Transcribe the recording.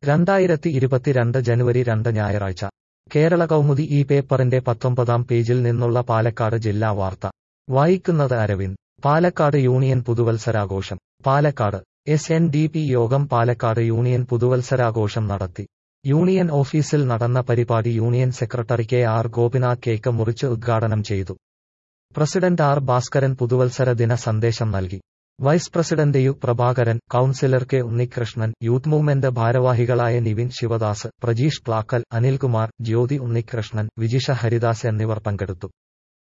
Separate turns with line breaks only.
രണ്ടായിരത്തി ഇരുപത്തിരണ്ട് ജനുവരി രണ്ട് ഞായറാഴ്ച കേരള കൗമുദി ഈ പേപ്പറിന്റെ പത്തൊമ്പതാം പേജിൽ നിന്നുള്ള പാലക്കാട് ജില്ലാ വാർത്ത വായിക്കുന്നത് അരവിന്ദ് പാലക്കാട് യൂണിയൻ പുതുവത്സരാഘോഷം Palakkad S N D P Yogam Palakkad union പുതുവത്സരാഘോഷം നടത്തി യൂണിയൻ ഓഫീസിൽ നടന്ന പരിപാടി union secretary K R Gopinath cake മുറിച്ച് ഉദ്ഘാടനം ചെയ്തു പ്രസിഡന്റ് ആർ ഭാസ്കരൻ പുതുവത്സര ദിന സന്ദേശം നൽകി vice president U Prabhakaran councillor K Unnikrishnan youth movement ഭാരവാഹികളായ നിവിൻ ശിവദാസ് പ്രജീഷ് പ്ലാക്കൽ അനിൽകുമാർ ജ്യോതി ഉണ്ണികൃഷ്ണൻ വിജിഷ ഹരിദാസ് എന്നിവർ പങ്കെടുത്തു